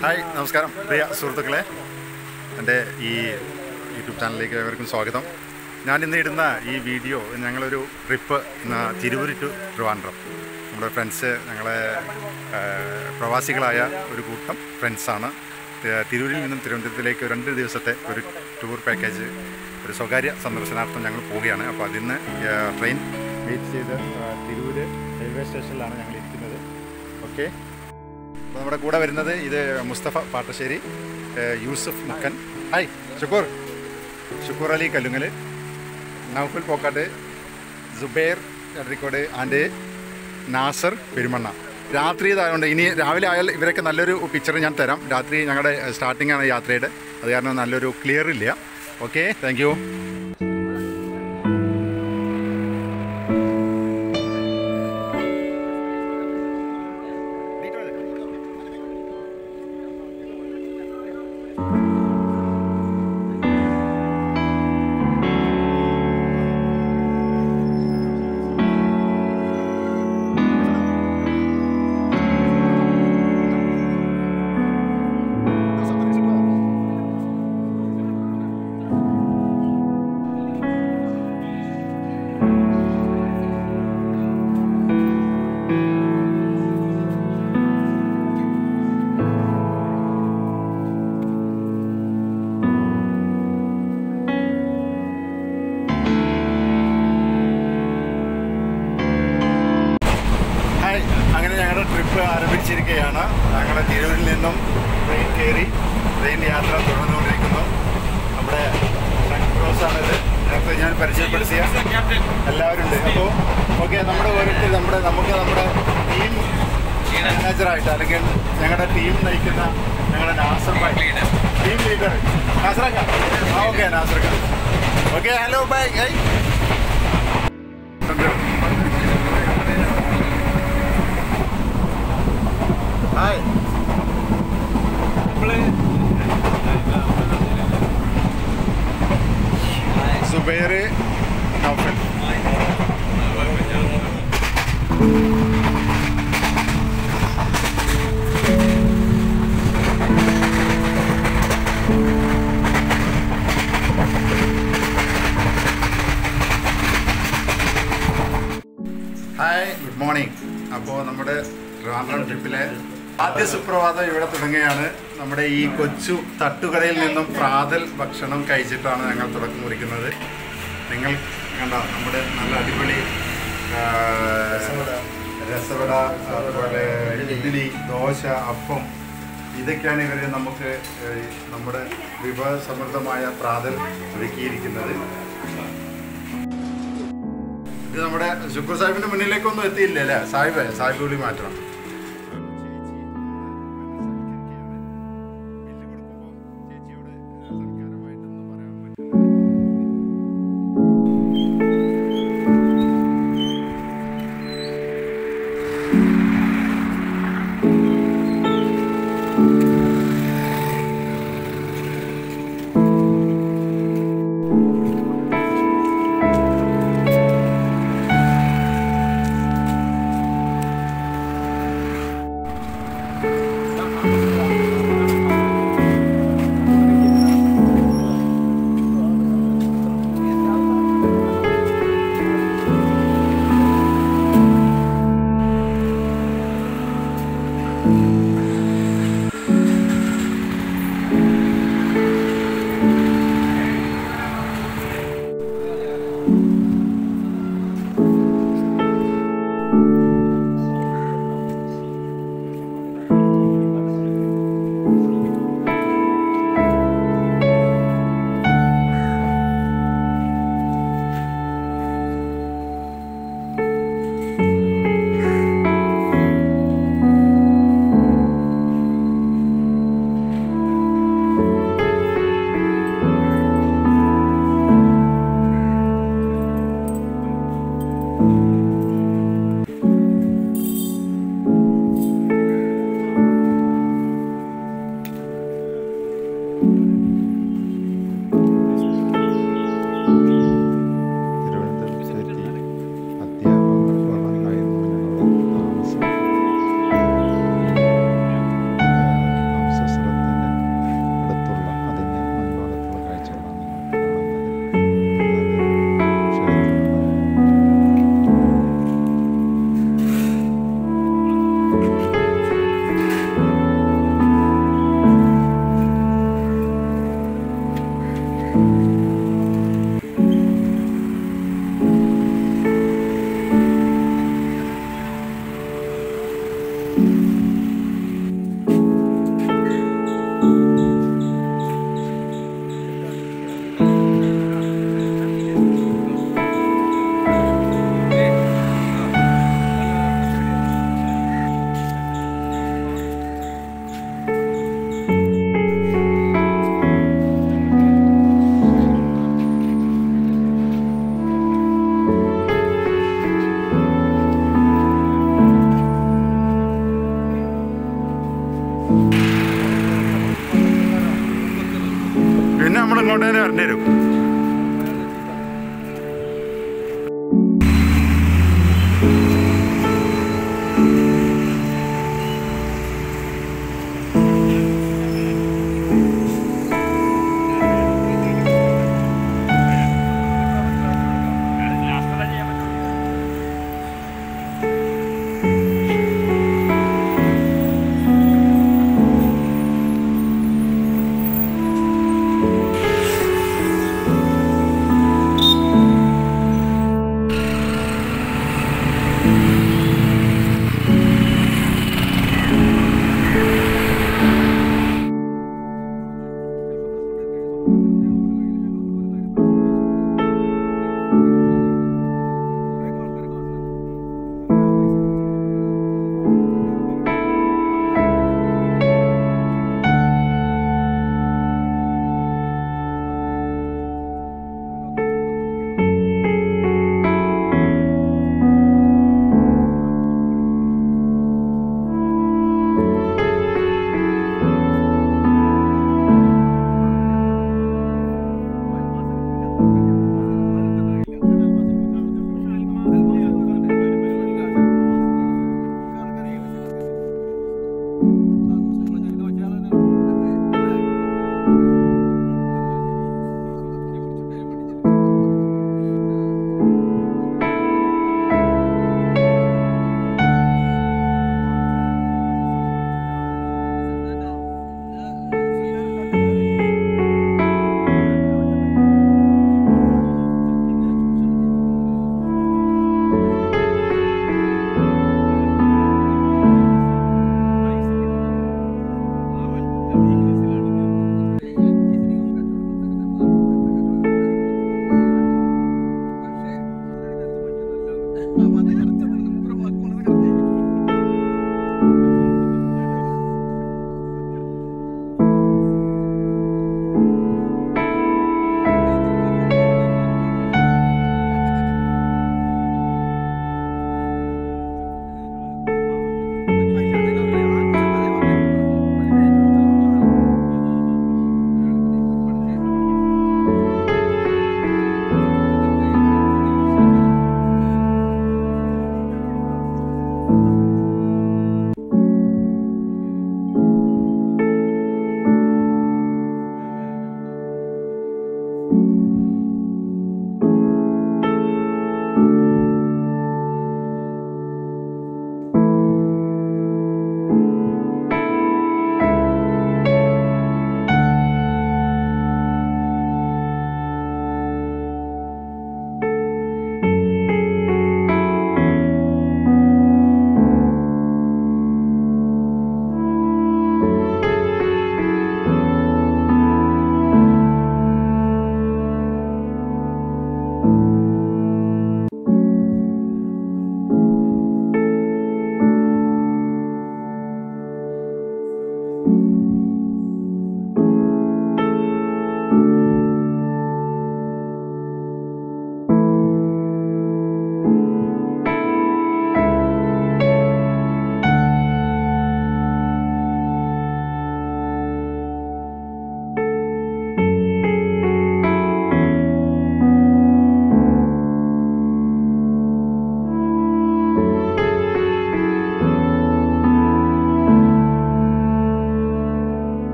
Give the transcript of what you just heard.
hi നമസ്കാരം പ്രിയ സുഹൃത്തുക്കളെ എൻ്റെ ഈ യൂട്യൂബ് ചാനലിലേക്ക് ഏവർക്കും സ്വാഗതം ഞാൻ ഇന്ന് ഇടുന്ന ഈ വീഡിയോ ഞങ്ങളൊരു ട്രിപ്പ് ഇന്ന് തിരുവൂർ ടു ട്രിവാൻഡ്രം നമ്മുടെ ഫ്രണ്ട്സ് ഞങ്ങളെ ആ, പ്രവാസികളായ ഒരു കൂട്ടം ഫ്രണ്ട്സാണ് തി- തിരൂരിൽ നിന്നും തിരുവനന്തപുരത്തിലേക്ക് രണ്ട് ദിവസത്തെ ഒരു ടൂർ പാക്കേജ് ഒരു സ്വകാര്യ സന്ദർശനാർത്ഥം ഞങ്ങൾ പോവുകയാണ് അപ്പോൾ അതിന്ന് ആ, ട്രെയിൻ വെയിറ്റ് ചെയ്ത് ആ, തിരൂര് റെയിൽവേ സ്റ്റേഷനിലാണ് ഞങ്ങൾ ഇരിക്കുന്നത് ഓക്കെ അപ്പോൾ നമ്മുടെ കൂടെ വരുന്നത് ഇത് മുസ്തഫ പാട്ടശ്ശേരി ഏഹ് യൂസഫ് മുക്കൻ ഹായ് ഷുക്കൂർ ഷുക്കൂർ അലി കല്ലുങ്ങൽ നൗഫുൽ പോക്കാട്ട് സുബൈർ എടരിക്കോട് ആൻഡ് നാസർ പെരുമണ്ണ രാത്രി ഇതായതുകൊണ്ട് ഇനി രാവിലെ ആയാൽ ഇവരൊക്കെ നല്ലൊരു പിക്ചർ ഞാൻ തരാം രാത്രി ഞങ്ങളുടെ സ്റ്റാർട്ടിംഗ് ആണ് യാത്രയുടെ അത് കാരണം നല്ലൊരു ക്ലിയർ ഇല്ല ഓക്കെ താങ്ക് യു ഹായ് അങ്ങനെ ഞങ്ങളുടെ ട്രിപ്പ് ആരംഭിച്ചിരിക്കുകയാണ് ഞങ്ങളുടെ തിരൂരിൽ നിന്നും ട്രെയിൻ കയറി ട്രെയിൻ യാത്ര തുടർന്നുകൊണ്ടിരിക്കുന്നു നമ്മുടെ ആണിത് നേരത്തെ ഞാൻ പരിചയപ്പെടുത്തിയ എല്ലാവരും ഉണ്ട് അപ്പോൾ ഓക്കെ നമ്മുടെ ഓരോരുത്തർ നമ്മുടെ നമുക്ക് നമ്മുടെ ടീം മാനേജറായിട്ട് അല്ലെങ്കിൽ ഞങ്ങളുടെ ടീം നയിക്കുന്ന ഞങ്ങളുടെ നാസർ ഭായ് ടീം ലീഡർ നാസറക്ക ആ ഓക്കെ നാസർക്ക okay hello bye hi hi Subair Noufal hi good morning അപ്പോൾ നമ്മുടെ ട്രിവാൻഡ്രം ട്രിപ്പിലെ ആദ്യ സുപ്രഭാതം ഇവിടെ തുടങ്ങുകയാണ് നമ്മുടെ ഈ കൊച്ചു തട്ടുകടയിൽ നിന്നും പ്രാതൽ ഭക്ഷണം കഴിച്ചിട്ടാണ് ഞങ്ങൾ തുടക്കം കുറിക്കുന്നത് നിങ്ങൾ കണ്ട നമ്മുടെ നല്ല അടിപൊളി ആ, രസവട അതുപോലെ ഇഡ്ഡലി ദോശ അപ്പം ഇതൊക്കെയാണ് ഇവർ നമുക്ക് ഏഹ്, നമ്മുടെ വിഭവസമൃദ്ധമായ പ്രാതൽ ഒരുക്കിയിരിക്കുന്നത് ഇത് നമ്മുടെ ശുക്ർ സാഹിബിന്റെ മുന്നിലേക്കൊന്നും എത്തിയില്ല അല്ലേ സാഹിബ് സാഹിബ് വിളി മാറ്റണം പിന്നെ നമ്മൾ ഇങ്ങോട്ട് തന്നെ വരേണ്ടി വരും